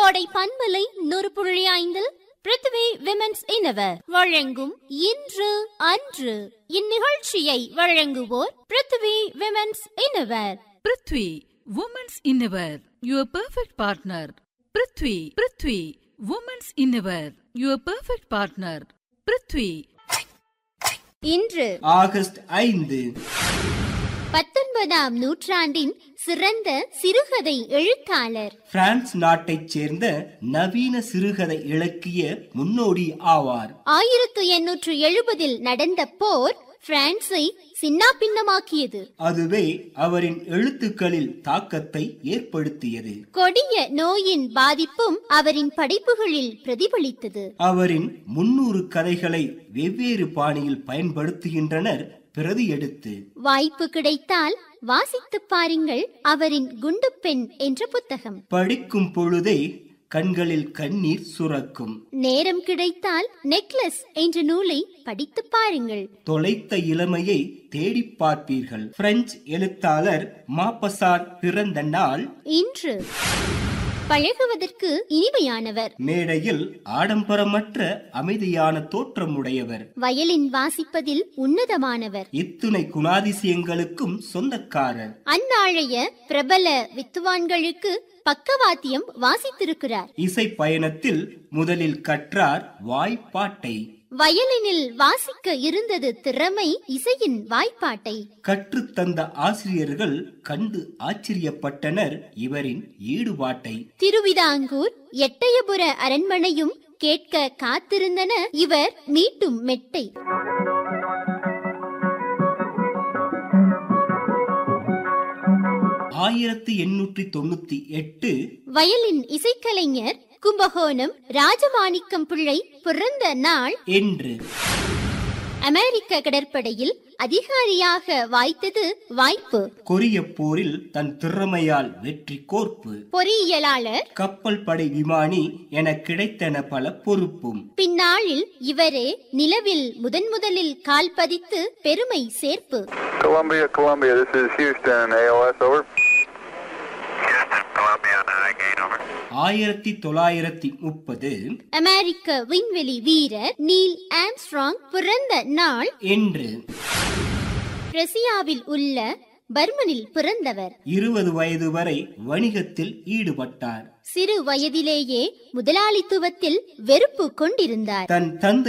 கோடை பன்மலை நூறு புள்ளி ஐந்தில் பிருத்வி விமென்ஸ் இனவர் வழங்கும் இன்று அன்று இந்நிகழ்ச்சியை வழங்குவோர் Prithvi women's innerwear Prithvi women's innerwear your perfect partner Prithvi Prithvi women's innerwear your perfect partner Prithvi இன்று ஆகஸ்ட் ஐந்து பத்தொன்பதாம் நூற்றாண்டின் சிறந்த சிறுகதை எழுத்தாளர் பிரான்ஸ் நாட்டைச் சேர்ந்த நவீன சிறுகதை இலக்கிய முன்னோடி ஆவார் ஆயிரத்து எண்ணூற்று எழுபதில் நடந்த போர் பிரான்சை சின்னாபின்னமாக்கியது அதுவே அவரின் எழுத்துக்களில் தாக்கத்தை ஏற்படுத்தியது கொடிய நோயின் பாதிப்பும் அவரின் படைப்புகளில் பிரதிபலித்தது அவரின் முன்னூறு கதைகளை வெவ்வேறு பாணியில் பயன்படுத்துகின்றனர் பிரதி எடுத்து வாய்ப்பு கிடைத்தால் வாசித்துப் பாருங்கள் அவரின் குண்டுப்பெண் என்ற புத்தகம் படிக்கும் பொழுதே கண்களில் கண்ணீர் சுரக்கும் நேரம் கிடைத்தால் நெக்லஸ் என்ற நூலை படித்துப் பாருங்கள் தொலைத்த இளமையை தேடிப் பார்ப்பீர்கள் பிரெஞ்சு எழுத்தாளர் மாப்பசான் பிறந்த நாள் இன்று பழகுவதற்கு இனிமையானவர் மேடையில் ஆடம்பரமற்ற அமைதியான தோற்றமுடையவர் வயலின் வாசிப்பதில் உன்னதமானவர் இத்துணை குணாதிசயங்களுக்கும் சொந்தக்காரர் அந்நாளைய பிரபல வித்துவான்களுக்கு பக்கவாத்தியம் வாசித்திருக்கிறார் இசை பயணத்தில் முதலில் கற்றார் வாய்ப்பாட்டை வயலினில் வாசிக்க இருந்தது திறமை இசையின் வாய்ப்பாட்டை கற்றுத்தந்த ஆசிரியர்கள் கண்டு ஆச்சரியப்பட்டனர் இவரின் ஈடுபாட்டை திருவிதாங்கூர் எட்டயபுர அரண்மனையும் கேட்க காத்திருந்தன இவர் மீட்டும் மெட்டை ஆயிரத்தி எண்ணூற்றி தொண்ணூத்தி எட்டு வயலின் இசைக்கலைஞர் கும்பகோணம் ராஜமாணிக்கம் பிள்ளை பிறந்த நாள் என்று அமெரிக்க கடற்படையில் அதிகாரியாக வாய்த்தது வாய்ப்பு கொரிய போரில் தன் திறமையால் வெற்றி கோர்ப்பு பொறியியலாளர் கப்பல் படை விமானி என கிடைத்தன பல பொறுப்பும் பின்னாளில் இவரே நிலவில் முதன் முதலில் கால் பதித்து பெருமை சேர்ப்பு Columbia, Columbia, this is Houston, AOS, over. Houston, Columbia, nine gain over. ஆயிரத்தி தொள்ளாயிரத்தி முப்பது அமெரிக்க விண்வெளி வீரர் நீல் ஆம்ஸ்ட்ராங் பிறந்த நாள் என்று ரஷ்யாவில் உள்ள பர்மனில் பிறந்தவர் இருபது வயது வரை வணிகத்தில் ஈடுபட்டார் சிறு வயதிலேயே முதலாளித்துவத்தில் வெறுப்பு கொண்டிருந்தார் தன் தந்தை